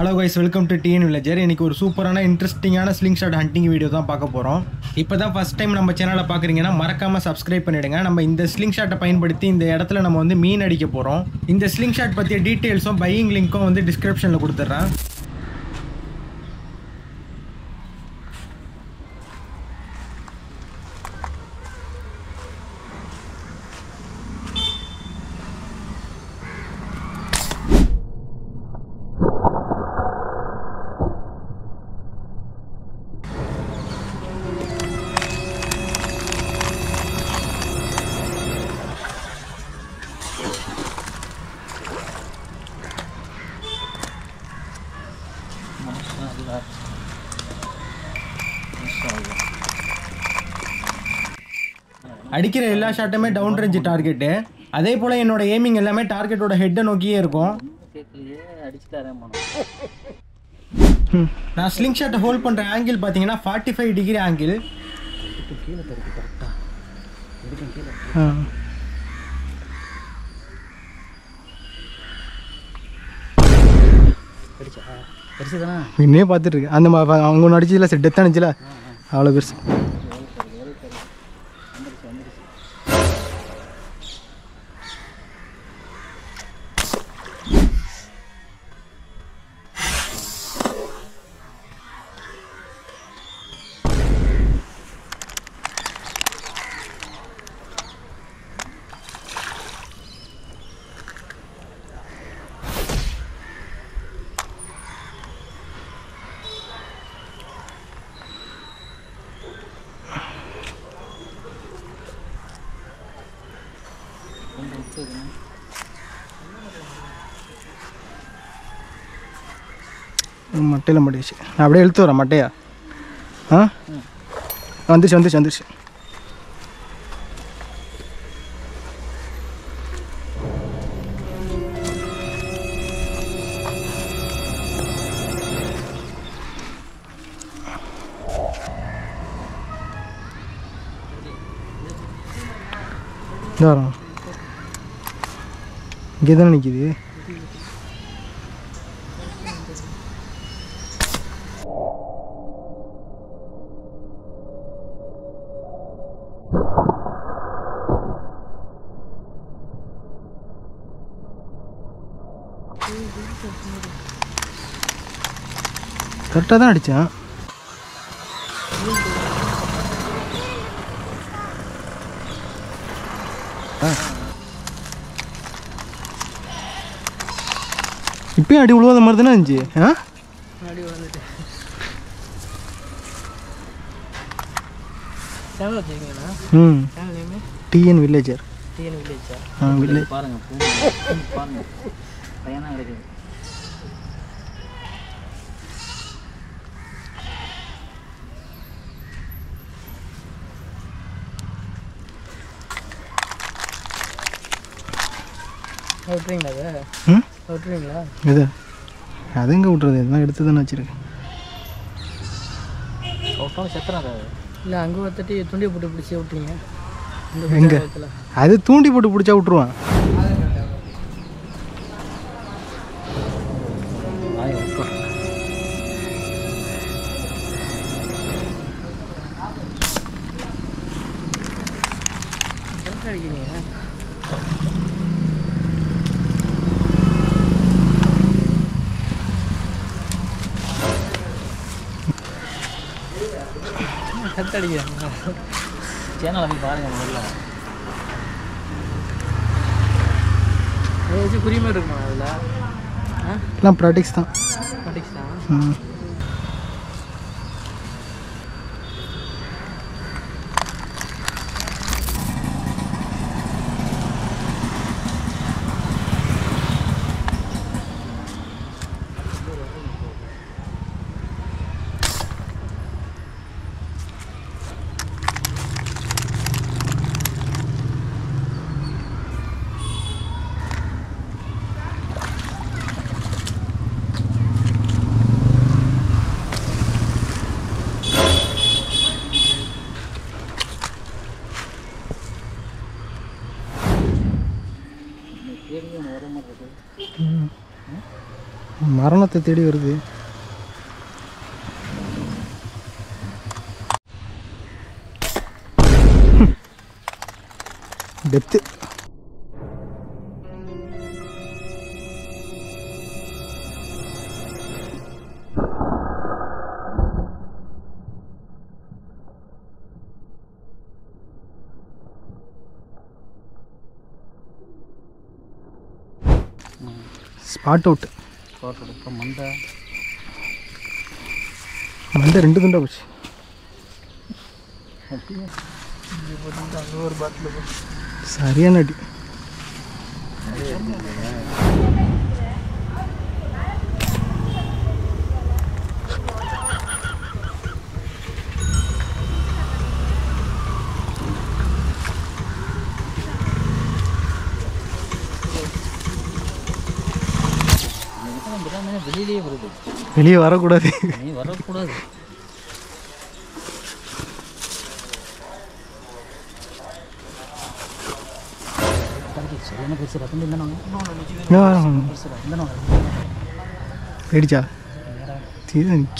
Hello guys welcome to TN villager இன்னைக்கு ஒரு சூப்பரான இன்ட்ரெஸ்டிங்கான ஸ்லிங் ஷாட் ஹண்டிங் வீடியோ தான் பார்க்க போகிறோம் இப்போ தான் ஃபஸ்ட் டைம் நம்ம சேனலை பார்க்குறீங்கன்னா மறக்காமல் சப்ஸ்கிரைப் பண்ணிடுங்க நம்ம இந்த ஸ்லிங் ஷாட்டை பயன்படுத்தி இந்த இடத்துல நம்ம வந்து மீன் அடிக்க போகிறோம் இந்த ஸ்லிங் ஷாட் பற்றிய டீட்டெயில்ஸும் பையிங் லிங்க்கும் வந்து டிஸ்கிரிப்ஷனில் கொடுத்துட்றேன் அடிக்கிற எல்லா ஷாட்டுமே டவுன் ரேஞ்சு டார்கெட்டு அதே போல் என்னோட எய்மிங் எல்லாமே டார்கெட்டோட ஹெட்டை நோக்கியே இருக்கும் கேட்கலையே அடிச்சுட்டாரேன் போனோம் ம். நான் ஸ்லிங் ஷாட்டை ஹோல்ட் பண்ணுற ஆங்கிள் பார்த்தீங்கன்னா ஃபார்ட்டி ஃபைவ் டிகிரி ஆங்கிள் கீழே தருக்கு கரெக்டாக எடுக்கும் கீழே அடிச்சா பெருசு தானே இன்னே பார்த்துட்டு இருக்கு அந்த மா- அவங்க ஒன்று அடிச்சதுல சரி டெத் அடிச்சுல அவ்வளோ பெருசு வந்துருச்சு வந்துருச்சு கொஞ்சம் விட்டு இருக்கணும் மட்டையில் மாட்டிடுச்சு நான் அப்படியே இழுத்து வரேன் மட்டையா ஆ வந்துச்சு வந்துச்சு வந்துச்சு இந்த வரோம் இங்கே தானே நிற்கிது கரெக்டாக தான் அடித்தேன் இப்பயும் அடி விழுவாத மாதிரி தானே இருந்துச்சு ஆ அடி வந்துட்டு சேனல் வச்சுருக்கீங்களா ம் சேனல் நேமே டிஎன் வில்லேஜர் டிஎன் வில்லேஜா ஆ வில்லேஜ் பாருங்க பூ பாருங்க பையனா கிடைக்குது விட்டுறீங்களா அதை ம் விட்டுறீங்களா இது அது எங்கே விட்றது இதெல்லாம் எடுத்து தானே வச்சுருக்கேன் விட்டோம் செத்துறாரு இல்லை அங்கே ஒருத்தட்டி துண்டி போட்டு பிடிச்சி விட்டீங்க எங்க? அது தூண்டி போட்டு பிடிச்சா விட்ருவான் அடிக்கிறீங்க கத்தடிக்கிறேன் சேனலை போய் பாருங்க முதல்ல ஏதாச்சும் குறி மாதிரி இருக்குமா அதில் ஆ எல்லாம் ப்ராடக்ட்ஸ் தான் படிக்ஸா ம் ஏற்கனவே ஒன்று வர மாதிரி இருக்கு மரணத்தை தேடி வருது டெப்த்து ஸ்பாட் அவுட் இப்போ மண்டை மண்டை ரெண்டு துண்டா போச்சு அங்கே ஒரு பாட்டில் சரியான அடி வெளியிலேயே வருது வெளியே வரக்கூடாது நீ வரக்கூடாது சரியான பெருசு ரத்தம் இருந்தாங்க ஆ, பெருசு ரத்தம் போயிடுச்சா தீதான் நிற்க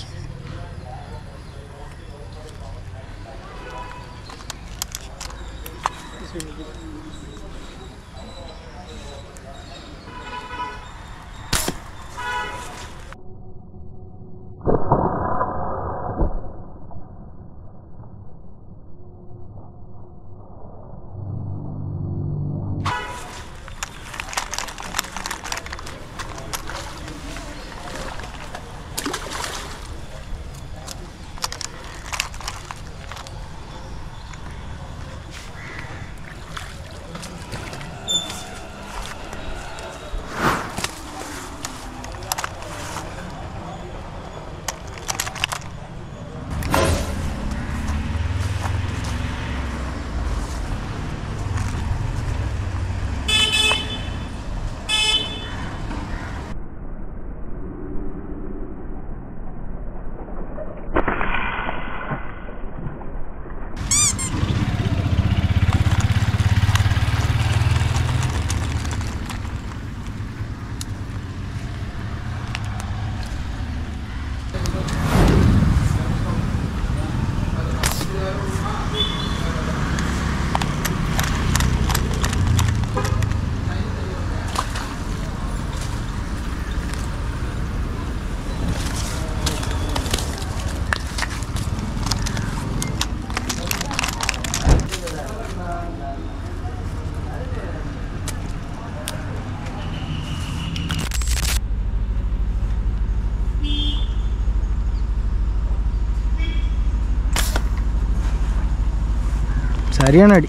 சரியான அடி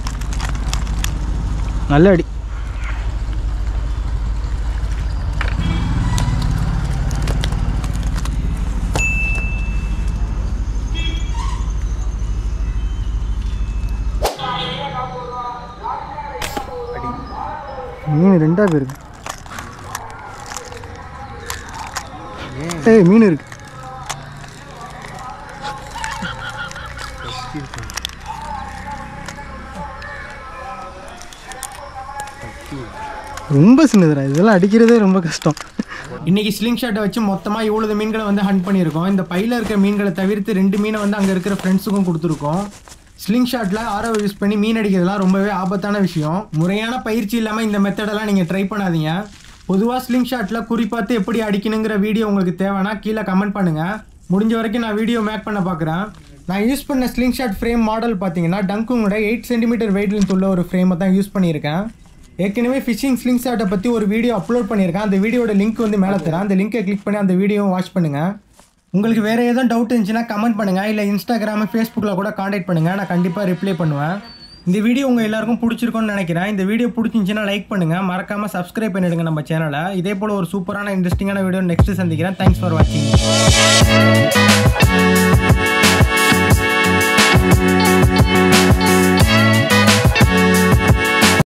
நல்ல அடி மீன் ரெண்டா பேருக்கு ஏய் மீன் இருக்கு ரொம்ப சின்னதுடா இதெல்லாம் அடிக்கிறதே ரொம்ப கஷ்டம் இன்னைக்கு ஸ்லிங் ஷாட்டை வச்சு மொத்தமாக இவ்வளவு மீன்களை வந்து ஹண்ட் பண்ணியிருக்கோம் இந்த பையில் இருக்கிற மீன்களை தவிர்த்து ரெண்டு மீனை வந்து அங்கே இருக்கிற ஃப்ரெண்ட்ஸுக்கும் கொடுத்துருக்கோம் ஸ்லிங் ஷாட்டில் ஆரோ யூஸ் பண்ணி மீன் அடிக்கிறதுலாம் ரொம்பவே ஆபத்தான விஷயம் முறையான பயிற்சி இல்லாமல் இந்த மெத்தடெல்லாம் நீங்கள் ட்ரை பண்ணாதீங்க பொதுவாக ஸ்லிங் ஷாட்டில் குறிப்பாத்து எப்படி அடிக்கணுங்கிற வீடியோ உங்களுக்கு தேவைன்னா கீழே கமெண்ட் பண்ணுங்கள் முடிஞ்ச வரைக்கும் நான் வீடியோ மேக் பண்ண பார்க்குறேன் நான் யூஸ் பண்ண ஸ்லிங் ஷாட் ஃப்ரேம் மாடல் பார்த்தீங்கன்னா டங்குங்கோட எயிட் சென்டிமீட்டர் வெயிட் லென்த் உள்ள ஒரு ஃப்ரேமை தான் யூஸ் பண்ணியிருக்கேன் ஏற்கனவே ஃபிஷிங் ஸ்லிங் ஷாட்டை பற்றி ஒரு வீடியோ அப்லோட் பண்ணியிருக்கேன் அந்த வீடியோட லிங்க் வந்து மேலே தரேன் அந்த லிங்கை கிளிக் பண்ணி அந்த வீடியோவும் வாட்ச் பண்ணுங்கள் உங்களுக்கு வேறு எதுவும் டவுட் இருந்துச்சுன்னா கமெண்ட் பண்ணுங்கள் இல்லை இன்ஸ்டாகிராமு ஃபேஸ்புக்கில் கூட காண்டாக்ட் பண்ணுங்கள் நான் கண்டிப்பாக ரிப்ளை பண்ணுவேன் இந்த வீடியோ உங்கள் எல்லாருக்கும் பிடிச்சிருக்கும்னு நினைக்கிறேன் இந்த வீடியோ பிடிச்சிருந்துச்சுன்னா லைக் பண்ணுங்கள் மறக்காமல் சப்ஸ்கிரைப் பண்ணிடுங்க நம்ம சேனலை இதே போல் ஒரு சூப்பரான இன்ட்ரெஸ்டிங்கான வீடியோ நெக்ஸ்ட் சந்திக்கிறேன் தேங்க்ஸ் ஃபார் வாட்சிங்